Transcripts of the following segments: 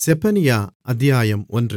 செப்பனியா அத்தியாயம் ஒன்று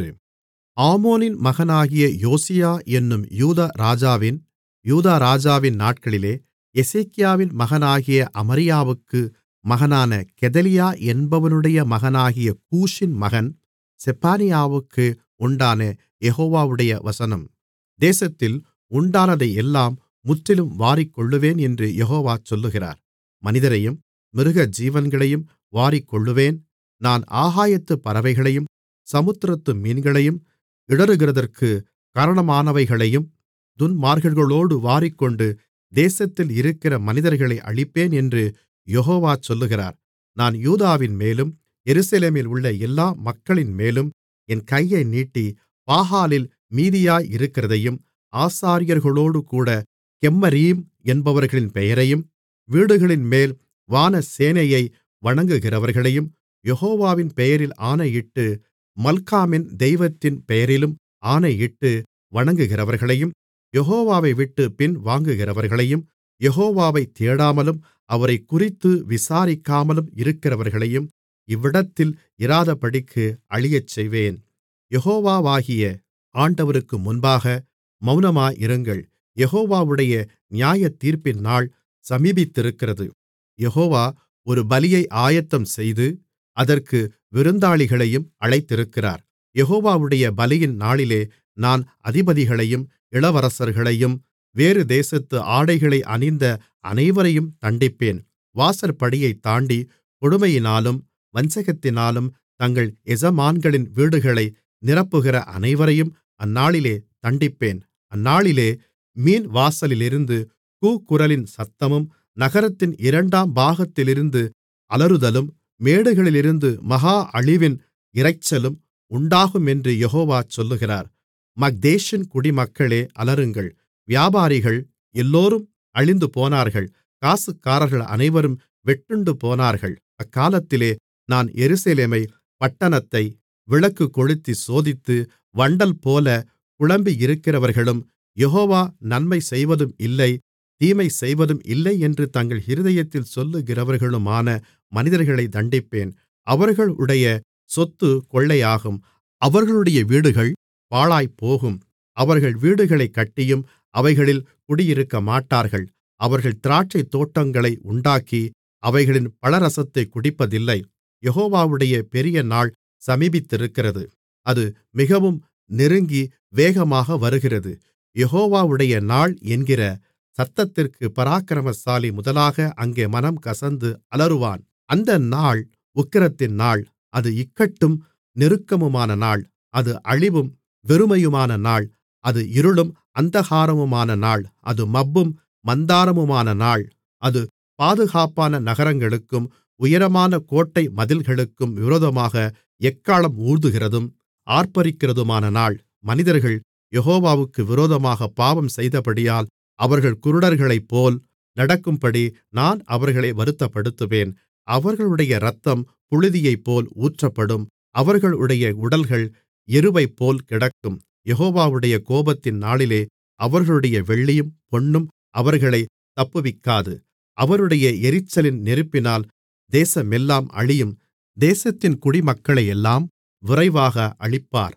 ஆமோனின் மகனாகிய யோசியா என்னும் யூதா ராஜாவின் யூதா ராஜாவின் நாட்களிலே எசேக்கியாவின் மகனாகிய அமரியாவுக்கு மகனான கெதலியா என்பவனுடைய மகனாகிய கூஷின் மகன் செப்பனியாவுக்கு உண்டான யெகோவாவுடைய வசனம் தேசத்தில் உண்டானதையெல்லாம் முற்றிலும் வாரிக்கொள்ளுவேன் என்று யெகோவா சொல்லுகிறார் மனிதரையும் மிருகஜீவன்களையும் வாரிக்கொள்ளுவேன் நான் ஆகாயத்துப் பறவைகளையும் சமுத்திரத்து மீன்களையும் இடறுகிறதற்குக் காரணமானவைகளையும் துன்மார்க்கர்களோடு வாரிக்கொண்டு தேசத்தில் இருக்கிற மனிதர்களை அழிப்பேன் என்று யெகோவா சொல்லுகிறார் நான் யூதாவின்மேலும் எருசலேமில் உள்ள எல்லா மக்களின்மேலும் என் கையை நீட்டி பாகாலில் மீதியாயிருக்கிறதையும் ஆசாரியர்களோடுகூட கெம்மரீம் என்பவர்களின் பெயரையும் வீடுகளின்மேல் வானசேனையை வணங்குகிறவர்களையும் யெகோவாவின் பெயரில் ஆணையிட்டு மல்காமின் தெய்வத்தின் பெயரிலும் ஆணையிட்டு வணங்குகிறவர்களையும் யெகோவாவைவிட்டுப் பின்வாங்குகிறவர்களையும் யெகோவாவைத் தேடாமலும் அவரைக்குறித்து விசாரிக்காமலும் இருக்கிறவர்களையும் இவ்விடத்தில் இராதபடிக்கு அழியச்செய்வேன் யெகோவாவாகிய ஆண்டவருக்கு முன்பாக மவுனமாயிருங்கள் யெகோவாவுடைய நியாயத்தீர்ப்பின் நாள் சமீபித்திருக்கிறது யெகோவா ஒரு பலியை ஆயத்தம்செய்து அதற்கு விருந்தாளிகளையும் அழைத்திருக்கிறார் யெகோவாவுடைய பலியின் நாளிலே நான் அதிபதிகளையும் இளவரசர்களையும் வேறு தேசத்து ஆடைகளை அணிந்த அனைவரையும் தண்டிப்பேன் வாசற்படியைத் தாண்டி கொடுமையினாலும் வஞ்சகத்தினாலும் தங்கள் எஜமான்களின் வீடுகளை நிரப்புகிற அனைவரையும் அந்நாளிலே தண்டிப்பேன் அந்நாளிலே மீன்வாசலிலிருந்து கூக்குரலின் சத்தமும் நகரத்தின் இரண்டாம் பாகத்திலிருந்து அலறுதலும் மேடுகளிலிருந்து மகா அழிவின் இரைச்சலும் உண்டாகுமென்று யெகோவா சொல்லுகிறார் மக்தேஷின் குடிமக்களே அலறுங்கள் வியாபாரிகள் எல்லோரும் அழிந்துபோனார்கள் காசுக்காரர்கள் அனைவரும் வெட்டுண்டு போனார்கள் அக்காலத்திலே நான் எருசலேமை பட்டணத்தை விளக்கு கொளுத்தி சோதித்து வண்டல்போல குழம்பியிருக்கிறவர்களும் யெகோவா நன்மை செய்வதும் இல்லை தீமை செய்வதும் இல்லை என்று தங்கள் இருதயத்தில் சொல்லுகிறவர்களுமான மனிதர்களைத் தண்டிப்பேன் அவர்களுடைய சொத்து கொள்ளையாகும் அவர்களுடைய வீடுகள் பாழாய்ப்போகும் அவர்கள் வீடுகளைக் கட்டியும் அவைகளில் குடியிருக்கமாட்டார்கள் அவர்கள் திராட்சைத் தோட்டங்களை உண்டாக்கி அவைகளின் பழரசத்தைக் குடிப்பதில்லை யெகோவாவுடைய பெரிய நாள் சமீபித்திருக்கிறது அது மிகவும் நெருங்கி வேகமாக வருகிறது யெகோவாவுடைய நாள் என்கிற சத்தத்திற்கு பராக்கிரமசாலி முதலாக அங்கே மனம் கசந்து அலறுவான் அந்த நாள் உக்கிரத்தின் நாள் அது இக்கட்டும் நெருக்கமுமான நாள் அது அழிவும் வெறுமையுமான நாள் அது இருளும் அந்தகாரமுமான நாள் அது மப்பும் மந்தாரமுமான நாள் அது பாதுகாப்பான நகரங்களுக்கும் உயரமான கோட்டை மதில்களுக்கும் விரோதமாக எக்காளம் ஊதுகிறதும் ஆர்ப்பரிக்கிறதுமான நாள் மனிதர்கள் யெகோவாவுக்கு விரோதமாக பாவம் செய்தபடியால் அவர்கள் குருடர்களைப்போல் நடக்கும்படி நான் அவர்களை வருத்தப்படுத்துவேன் அவர்களுடைய இரத்தம் புழுதியைப்போல் ஊற்றப்படும் அவர்களுடைய உடல்கள் எருவைப்போல் கிடக்கும் யெகோவாவுடைய கோபத்தின் நாளிலே அவர்களுடைய வெள்ளியும் பொன்னும் அவர்களை தப்புவிக்காது அவருடைய எரிச்சலின் நெருப்பினால் தேசமெல்லாம் அழியும் தேசத்தின் குடிமக்களையெல்லாம் விரைவாக அழிப்பார்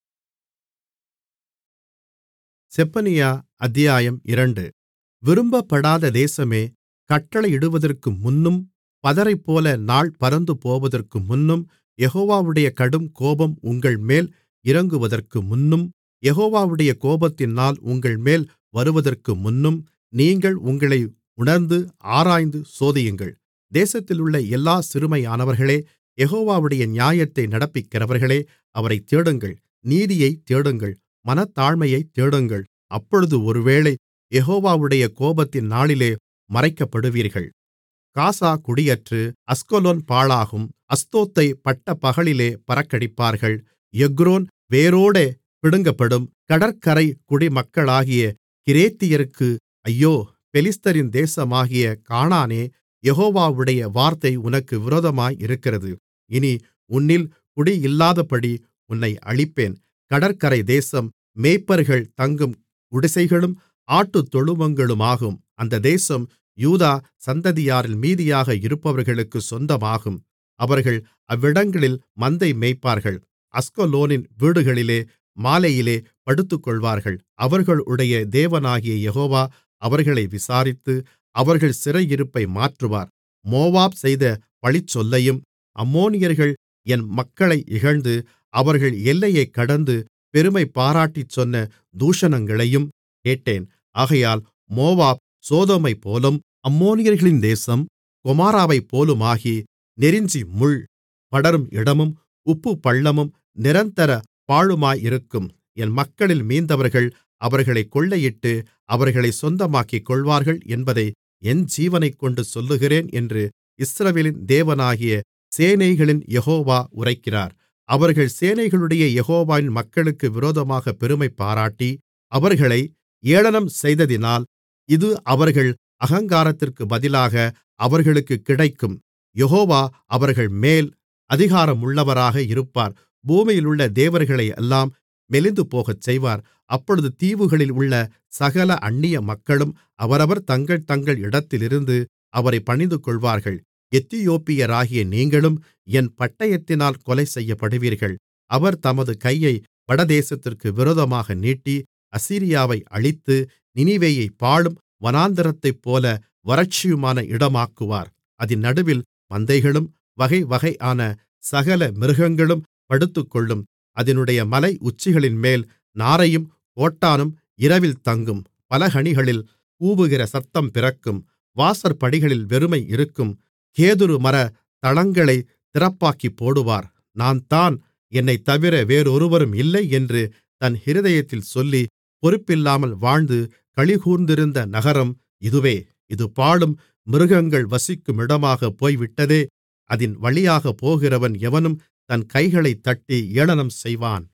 செப்பனியா அத்தியாயம் இரண்டு விரும்பப்படாத தேசமே கட்டளையிடுவதற்கு முன்னும் பதரைப்போல நாள் பறந்துபோவதற்கு முன்னும் யெகோவாவுடைய கடும் கோபம் உங்கள்மேல் இறங்குவதற்கு முன்னும் யெகோவாவுடைய கோபத்தின் நாள் உங்கள்மேல் வருவதற்கு முன்னும் நீங்கள் உங்களை உணர்ந்து ஆராய்ந்து சோதியுங்கள் தேசத்திலுள்ள எல்லா சிறுமையானவர்களே யெகோவாவுடைய நியாயத்தை நடப்பிக்கிறவர்களே அவரைத் தேடுங்கள் நீதியைத் தேடுங்கள் மனத்தாழ்மையைத் தேடுங்கள் அப்பொழுது ஒருவேளை யெகோவாவுடைய கோபத்தின் நாளிலே மறைக்கப்படுவீர்கள் காசா குடியற்று அஸ்கலோன் பாழாகும் அஸ்தோத்தை பட்டப்பகலிலே பறக்கடிப்பார்கள் எக்ரோன் வேரோடே பிடுங்கப்படும் கடற்கரை குடிமக்களாகிய கிரேத்தியருக்கு ஐயோ பெலிஸ்தரின் தேசமாகிய கானானே யெகோவாவுடைய வார்த்தை உனக்கு விரோதமாயிருக்கிறது இனி உன்னில் குடியில்லாதபடி உன்னை அழிப்பேன் கடற்கரை தேசம் மேய்ப்பர்கள் தங்கும் குடிசைகளும் ஆட்டுத்தொழுவங்களுமாகும் அந்த தேசம் யூதா சந்ததியாரில் மீதியாக இருப்பவர்களுக்குச் சொந்தமாகும் அவர்கள் அவ்விடங்களில் மந்தை மேய்ப்பார்கள் அஸ்கலோனின் வீடுகளிலே மாலையிலே படுத்துக்கொள்வார்கள் அவர்களுடைய தேவனாகிய யெகோவா அவர்களை விசாரித்து அவர்கள் சிறையிருப்பை மாற்றுவார் மோவாப் செய்த பழிச்சொல்லையும் அம்மோனியர்கள் என் மக்களை இகழ்ந்து அவர்கள் எல்லையைக் கடந்து பெருமை பாராட்டிச் சொன்ன தூஷணங்களையும் கேட்டேன் ஆகையால் மோவாப் சோதோமைப்போலும் அம்மோனியர்களின் தேசம் கொமாராவைப்போலுமாகி நெருஞ்சி முள் படரும் இடமும் உப்புப்பள்ளமும் நிரந்தர பாழுமாயிருக்கும் என் மக்களில் மீந்தவர்கள் அவர்களைக் கொள்ளையிட்டு அவர்களைச் சொந்தமாக்கிக் கொள்வார்கள் என்பதை என் ஜீவனைக்கொண்டு சொல்லுகிறேன் என்று இஸ்ரவேலின் தேவனாகிய சேனைகளின் யெகோவா உரைக்கிறார் அவர்கள் சேனைகளுடைய யெகோவாவின் மக்களுக்கு விரோதமாகப் பெருமை பாராட்டி அவர்களை ஏளனம் செய்ததினால் இது அவர்கள் அகங்காரத்திற்கு பதிலாக அவர்களுக்குக் கிடைக்கும் யெகோவா அவர்கள்மேல் அதிகாரமுள்ளவராக இருப்பார் பூமியிலுள்ள தேவர்களையெல்லாம் மெலிந்துபோகச் செய்வார் அப்பொழுது தீவுகளில் உள்ள சகல அந்நிய மக்களும் அவரவர் தங்கள் தங்கள் இடத்திலிருந்து அவரைப் பணிந்துகொள்வார்கள் எத்தியோப்பியராகிய நீங்களும் என் பட்டயத்தினால் கொலை செய்யப்படுவீர்கள் அவர் தமது கையை வடதேசத்திற்கு விரோதமாக நீட்டி அசீரியாவை அழித்து நினிவேயைப் பாழும் வனாந்திரத்தைப்போல வறட்சியுமான இடமாக்குவார் அதின் நடுவில் மந்தைகளும் வகைவகையான சகல மிருகங்களும் படுத்துக்கொள்ளும் அதினுடைய மலை உச்சிகளின்மேல் நாரையும் கோட்டானும் இரவில் தங்கும் பலகணிகளில் கூவுகிற சத்தம் பிறக்கும் வாசற்படிகளில் வெறுமை இருக்கும் கேதுருமர தளங்களைத் திறப்பாக்கிப் போடுவார் நான்தான் என்னைத்தவிர வேறொருவரும் இல்லை என்று தன் இருதயத்தில் சொல்லி பொறுப்பில்லாமல் வாழ்ந்து களிகூர்ந்திருந்த நகரம் இதுவே இது பாழும் மிருகங்கள் வசிக்குமிடமாகப் போய்விட்டதே அதின் வழியாகப் போகிறவன் எவனும் தன் கைகளைத் தட்டி ஏளனம் செய்வான்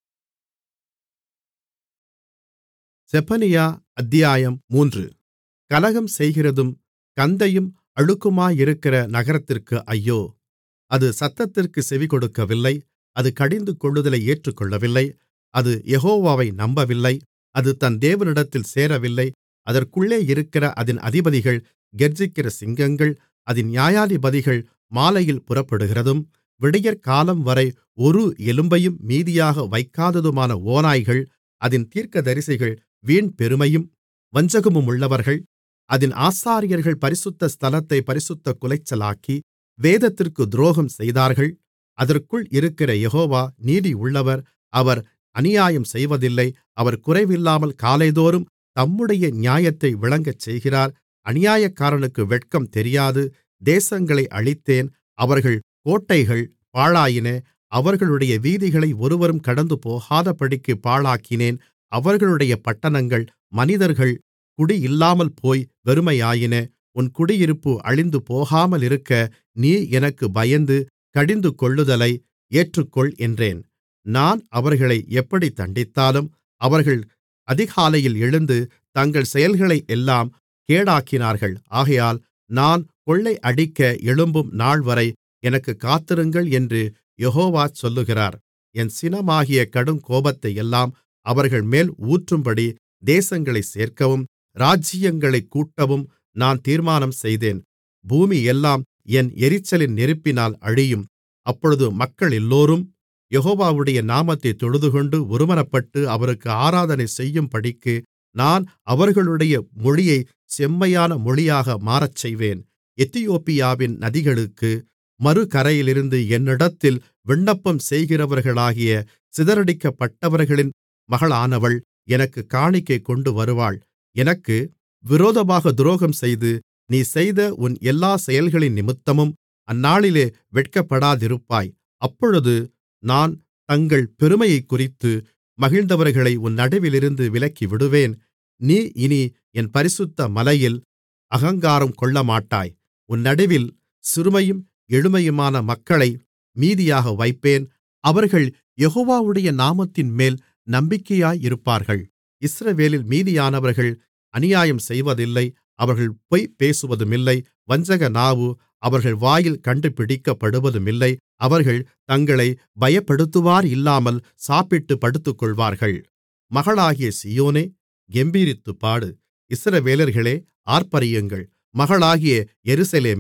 செப்பனியா அத்தியாயம் மூன்று கலகம் செய்கிறதும் கந்தையும் அழுக்குமாயிருக்கிற நகரத்திற்கு ஐயோ அது சத்தத்திற்குச் செவிகொடுக்கவில்லை அது கடிந்துகொள்ளுதலை ஏற்றுக்கொள்ளவில்லை அது யெகோவாவை நம்பவில்லை அது தன் தேவனிடத்தில் சேரவில்லை அதற்குள்ளே இருக்கிற அதின் அதிபதிகள் கெர்ச்சிக்கிற சிங்கங்கள் அதின் நியாயாதிபதிகள் மாலையில் புறப்படுகிறதும் விடியற்காலம்வரை ஒரு எலும்பையும் மீதியாக வைக்காததுமான ஓநாய்கள் அதின் தீர்க்கதரிசிகள் வீண் பெருமையும் வஞ்சகமுமுள்ளவர்கள் அதின் ஆசாரியர்கள் பரிசுத்த ஸ்தலத்தைப் பரிசுத்தக் குலைச்சலாக்கி வேதத்திற்கு துரோகம் செய்தார்கள் அதற்குள் இருக்கிற யெகோவா நீதியுள்ளவர் அவர் அநியாயம் செய்வதில்லை அவர் குறைவில்லாமல் காலைதோறும் தம்முடைய நியாயத்தை விளங்கச் செய்கிறார் அநியாயக்காரனுக்கு வெட்கம் தெரியாது தேசங்களை அழித்தேன் அவர்கள் கோட்டைகள் பாழாயின அவர்களுடைய வீதிகளை ஒருவரும் கடந்துபோகாதபடிக்கு பாழாக்கினேன் அவர்களுடைய பட்டணங்கள் மனிதர்கள் குடியில்லாமல் போய் வெறுமையாயின உன் குடியிருப்பு அழிந்து போகாமலிருக்க நீ எனக்குப் பயந்து கடிந்துகொள்ளுதலை ஏற்றுக்கொள் என்றேன் நான் அவர்களை எப்படித் தண்டித்தாலும் அவர்கள் அதிகாலையில் எழுந்து தங்கள் செயல்களையெல்லாம் கேடாக்கினார்கள் ஆகையால் நான் கொள்ளையடிக்க எழும்பும் நாள்வரை எனக்குக் காத்திருங்கள் என்று யெகோவா சொல்லுகிறார் என் சினமாகிய கடுங்கோபத்தையெல்லாம் அவர்கள்மேல் ஊற்றும்படி தேசங்களைச் சேர்க்கவும் ராஜ்ஜியங்களைக் கூட்டவும் நான் தீர்மானம் செய்தேன் பூமியெல்லாம் என் எரிச்சலின் நெருப்பினால் அழியும் அப்பொழுது மக்களெல்லோரும் யெகோவாவுடைய நாமத்தைத் தொழுதுகொண்டு ஒருமனப்பட்டு அவருக்கு ஆராதனை செய்யும்படிக்கு நான் அவர்களுடைய மொழியைச் செம்மையான மொழியாக மாறச்செய்வேன் எத்தியோப்பியாவின் நதிகளுக்கு மறுகரையிலிருந்து என்னிடத்தில் விண்ணப்பம் செய்கிறவர்களாகிய சிதறடிக்கப்பட்டவர்களின் மகளானவள் எனக்குக் காணிக்கை கொண்டு வருவாள் எனக்கு விரோதமாக துரோகம்செய்து நீ செய்த உன் எல்லா செயல்களினிமித்தமும் அந்நாளிலே வெட்கப்படாதிருப்பாய் அப்பொழுது நான் தங்கள் பெருமையைக்குறித்து மகிழ்ந்தவர்களை உன் நடுவிலிருந்து விலக்கிவிடுவேன் நீ இனி என் பரிசுத்த மலையில் அகங்காரம் கொள்ளமாட்டாய் உன் நடுவில் சிறுமையும் எளிமையுமான மக்களை மீதியாக வைப்பேன் அவர்கள் யெகோவாவுடைய நாமத்தின்மேல் நம்பிக்கையாயிருப்பார்கள் இஸ்ரவேலில் மீதியானவர்கள் அநியாயம் செய்வதில்லை அவர்கள் பொய் பேசுவதுமில்லை வஞ்சக நாவு அவர்கள் வாயில் கண்டுபிடிக்கப்படுவதுமில்லை அவர்கள் தங்களை பயப்படுத்துவார் இல்லாமல் சாப்பிட்டுப் படுத்துக்கொள்வார்கள் மகளாகிய சீயோனே கெம்பீரித்துப் பாடு இஸ்ரவேலர்களே ஆர்ப்பரியுங்கள் மகளாகிய எருசலேமே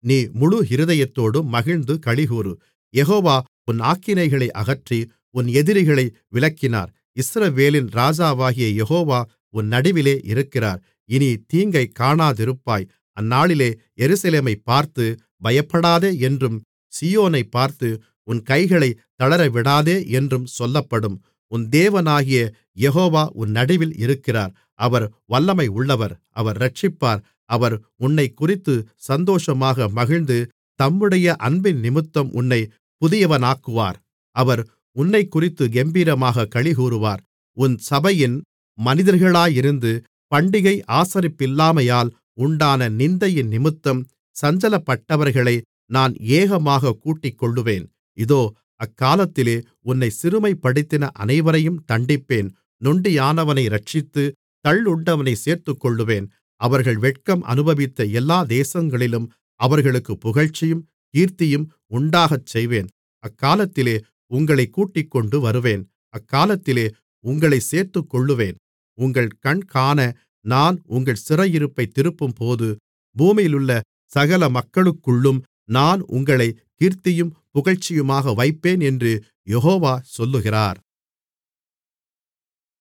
நீ முழு இருதயத்தோடும் மகிழ்ந்து களிகூரு யெகோவா உன் ஆக்கினைகளை அகற்றி உன் எதிரிகளை விலக்கினார் இஸ்ரவேலின் ராஜாவாகிய யெகோவா உன் நடுவிலே இருக்கிறார் இனி தீங்கைக் காணாதிருப்பாய் அந்நாளிலே எருசலேமைப் பார்த்து பயப்படாதே என்றும் சீயோனைப் பார்த்து உன் கைகளைத் தளரவிடாதே என்றும் சொல்லப்படும் உன் தேவனாகிய யெகோவா உன் நடுவில் இருக்கிறார் அவர் வல்லமை உள்ளவர் அவர் இரட்சிப்பார் அவர் உன்னைக்குறித்து சந்தோஷமாக மகிழ்ந்து தம்முடைய அன்பினிமித்தம் உன்னைப் புதியவனாக்குவார் அவர் உன்னைக்குறித்து கெம்பீரமாகக் களிகூருவார் உன் சபையின் மனிதர்களாயிருந்து பண்டிகை ஆசரிப்பில்லாமையால் உண்டான நிந்தையினிமித்தம் சஞ்சலப்பட்டவர்களை நான் ஏகமாகக் கூட்டிக்கொள்ளுவேன் இதோ அக்காலத்திலே உன்னைச் சிறுமைப்படுத்தின அனைவரையும் தண்டிப்பேன் நொண்டியானவனை இரட்சித்து தள்ளுண்டவனைச் சேர்த்துக்கொள்ளுவேன் அவர்கள் வெட்கம் அனுபவித்த எல்லா தேசங்களிலும் அவர்களுக்குப் புகழ்ச்சியும் கீர்த்தியும் உண்டாகச் செய்வேன் அக்காலத்திலே உங்களைக் கூட்டிக்கொண்டு வருவேன் அக்காலத்திலே உங்களைச் சேர்த்துக்கொள்ளுவேன் உங்கள் கண் காண நான் உங்கள் சிறையிருப்பைத் திருப்பும்போது பூமியிலுள்ள சகல மக்களுக்குள்ளும் நான் உங்களைக் கீர்த்தியும் புகழ்ச்சியுமாக வைப்பேன் என்று யெகோவா சொல்லுகிறார்